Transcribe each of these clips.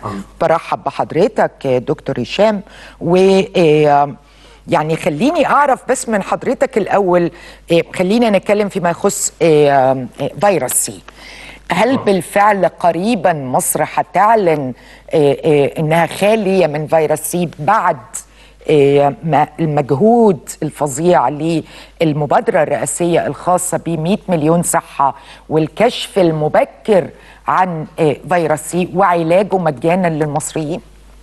برحب بحضرتك دكتور هشام و يعني خليني اعرف بس من حضرتك الاول خلينا نتكلم فيما يخص فيروس سي هل بالفعل قريبا مصر هتعلن انها خاليه من فيروس سي بعد المجهود الفظيع للمبادره الرئاسيه الخاصه ب 100 مليون صحه والكشف المبكر عن فيروس سي وعلاجه مجانا للمصريين؟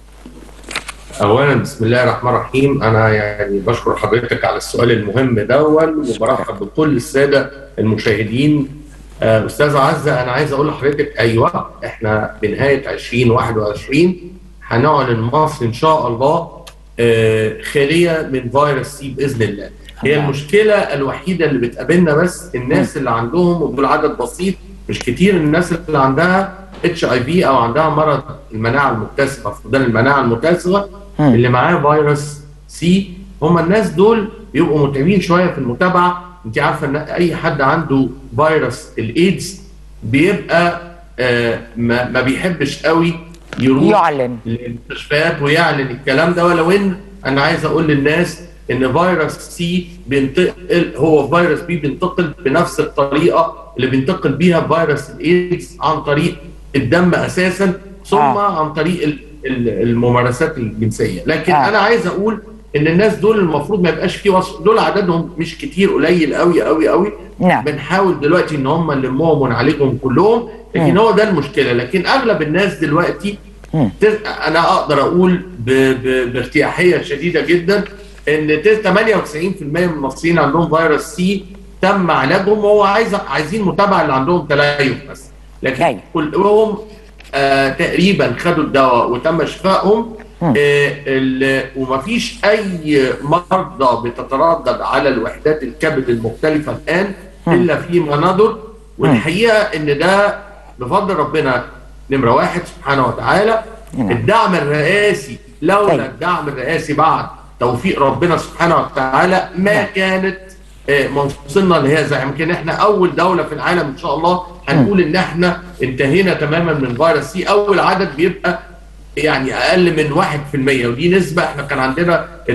اولا بسم الله الرحمن الرحيم انا يعني بشكر حضرتك على السؤال المهم دون وبرحب بكل الساده المشاهدين استاذه عزه انا عايز اقول لحضرتك ايوه احنا بنهايه 2021 هنعلن مصر ان شاء الله خاليه من فيروس سي باذن الله هي المشكله الوحيده اللي بتقابلنا بس الناس اللي عندهم ودول عدد بسيط مش كتير الناس اللي عندها اتش اي في او عندها مرض المناعه المكتسبه فقدان المناعه المكتسبه اللي معاه فيروس سي هم الناس دول بيبقوا متعبين شويه في المتابعه انت عارفه ان اي حد عنده فيروس الايدز بيبقى آه ما, ما بيحبش قوي يروح يعلن للمستشفيات ويعلن الكلام ده ولو ان انا عايز اقول للناس ان فيروس سي بينتقل هو فيروس بي بينتقل بنفس الطريقه اللي بينتقل بيها فيروس الايدز عن طريق الدم اساسا ثم آه. عن طريق الممارسات الجنسيه لكن آه. انا عايز اقول ان الناس دول المفروض ما يبقاش في وصف دول عددهم مش كتير قليل قوي قوي قوي نعم. بنحاول دلوقتي ان هم نلمهم ونعالجهم كلهم لكن م. هو ده المشكله لكن اغلب الناس دلوقتي م. انا اقدر اقول ب... ب... بارتياحيه شديده جدا ان 98% من المصريين عندهم فيروس سي تم علاجهم وهو عايز عايزين متابعه اللي عندهم تليف بس لكن هي. كلهم آه تقريبا خدوا الدواء وتم شفائهم آه ومفيش اي مرضى بتتردد على الوحدات الكبد المختلفه الان الا في مناظر والحقيقه ان ده بفضل ربنا نمره واحد سبحانه وتعالى الدعم الرئاسي لولا الدعم الرئاسي بعد توفيق ربنا سبحانه وتعالى ما كانت وصلنا لهذا يمكن احنا اول دوله في العالم ان شاء الله هنقول ان احنا انتهينا تماما من فيروس سي اول عدد بيبقى يعني اقل من 1% ودي نسبه احنا كان عندنا 12%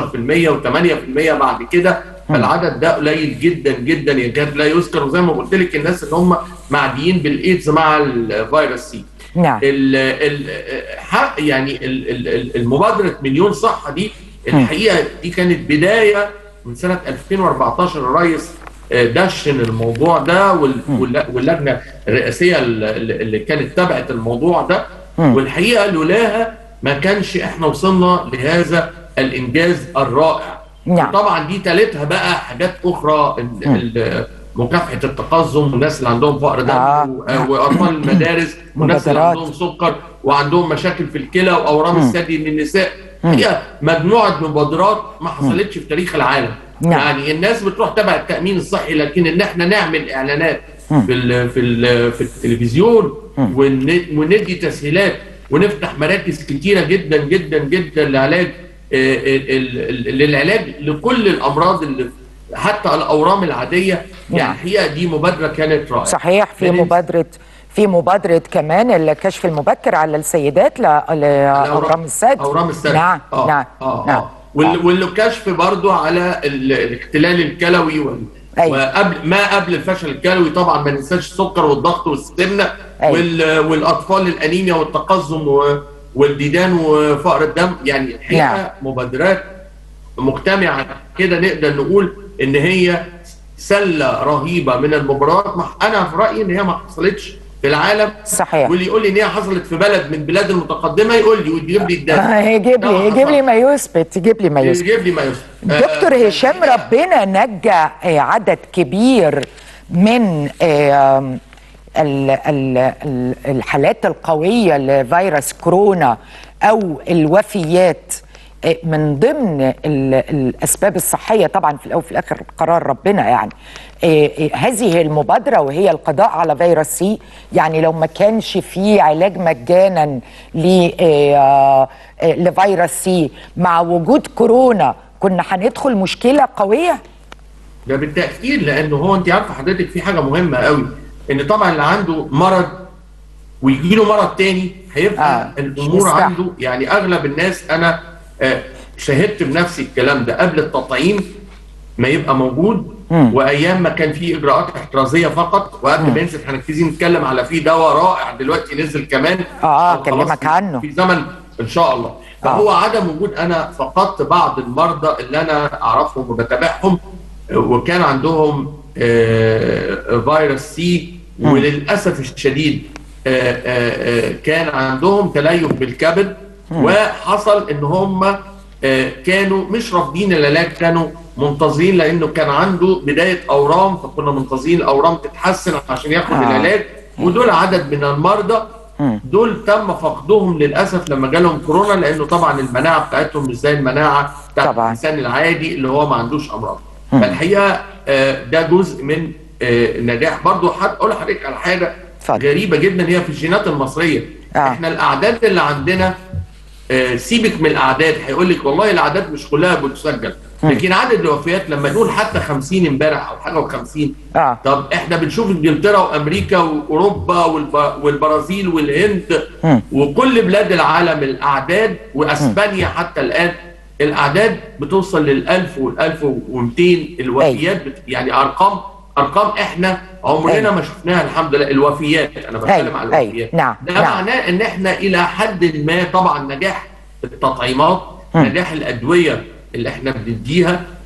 و8% بعد كده فالعدد ده قليل جدا جدا يكاد لا يذكر وزي ما قلت لك الناس اللي هم معديين بالايدز مع الفيروس سي نعم ال ال يعني المبادره مليون صحه دي الحقيقه دي كانت بدايه من سنه 2014 الرئيس دشن الموضوع ده واللجنه الرئاسيه اللي كانت تبعت الموضوع ده والحقيقه لولاها ما كانش احنا وصلنا لهذا الانجاز الرائع نعم. طبعا دي تالتها بقى حاجات اخرى مكافحه التقزم والناس اللي عندهم فقر دم آه. واطفال المدارس والناس اللي عندهم سكر وعندهم مشاكل في الكلى واورام الثدي للنساء هي مجموعه مبادرات ما حصلتش في تاريخ العالم نعم. يعني الناس بتروح تبع التامين الصحي لكن ان احنا نعمل اعلانات في ال في ال في التلفزيون وندي تسهيلات ونفتح مراكز كتيره جدا جدا جدا لعلاج للعلاج لكل الامراض اللي حتى الاورام العاديه يعني الحقيقه دي مبادره كانت رائعه صحيح في مبادره في مبادرة كمان الكشف المبكر على السيدات لأورام الثدي أورام الثدي نعم آه نعم آه نعم آه. والكشف برضو على الاختلال الكلوي وال... أيوة. وقبل ما قبل الفشل الكلوي طبعا ما ننساش السكر والضغط والسمنه أيوة. وال... والاطفال الانيميا والتقزم و... والديدان وفقر الدم يعني الحقيقه نعم. مبادرات مجتمعه كده نقدر نقول ان هي سله رهيبه من المباريات انا في رايي ان هي ما حصلتش في العالم صحيح واللي يقول لي ان هي حصلت في بلد من البلاد المتقدمه يقول لي ويجيب لي الداتا يجيب لي يجيب لي ما يثبت يجيب لي ما يثبت يجيب لي ما يثبت دكتور هشام ربنا نجى عدد كبير من الحالات القويه لفيروس كورونا او الوفيات من ضمن الاسباب الصحيه طبعا في الاول وفي الاخر قرار ربنا يعني هذه المبادره وهي القضاء على فيروس سي يعني لو ما كانش في علاج مجانا لفيروس سي مع وجود كورونا كنا هندخل مشكله قويه ده بالتاكيد لانه هو انت عارفه حضرتك في حاجه مهمه قوي ان طبعا اللي عنده مرض ويجي له مرض تاني هيبقى آه، آه مش الامور مستاهل. عنده يعني اغلب الناس انا آه شاهدت بنفسي الكلام ده قبل التطعيم ما يبقى موجود وايام ما كان في اجراءات احترازيه فقط وقبل ما ينزل هنبتدي نتكلم على في دواء رائع دلوقتي نزل كمان آه، أو خلاص أكلمك في- عنه. في زمن ان شاء الله فهو عدم وجود انا فقدت بعض المرضى اللي انا اعرفهم وبتابعهم آه، وكان عندهم آه، فيروس سي وللاسف الشديد آه، آه، آه، كان عندهم تليف بالكبد وحصل ان هم آه، كانوا مش رافضين العلاج كانوا منتظرين لانه كان عنده بدايه اورام فكنا منتظرين الاورام تتحسن عشان ياخد آه. العلاج ودول عدد من المرضى دول تم فقدهم للاسف لما جالهم كورونا لانه طبعا المناعه بتاعتهم مش زي المناعه بتاعت طبعاً. الانسان العادي اللي هو ما عندوش امراض فالحقيقه آه، ده جزء من آه، نجاح برضو حد اقول لحضرتك على حاجه اتفضل. غريبه جدا هي في الجينات المصريه آه. احنا الاعداد اللي عندنا آه، سيبك من الاعداد هيقول لك والله الاعداد مش كلها بتسجل لكن عدد الوفيات لما نقول حتى 50 امبارح او حاجه و50 آه. طب احنا بنشوف انجلترا وامريكا واوروبا والب... والبرازيل والهند مم. وكل بلاد العالم الاعداد واسبانيا حتى الان الاعداد بتوصل لل 1000 وال 1200 الوفيات بت... يعني ارقام ارقام احنا عمرنا أيوة. ما شفناها الحمد لله الوفيات انا بتكلم أيوة، على أيوة. الوفيات نعم، ده نعم. معناه ان احنا الى حد ما طبعا نجاح التطعيمات مم. نجاح الادويه اللي احنا بنديها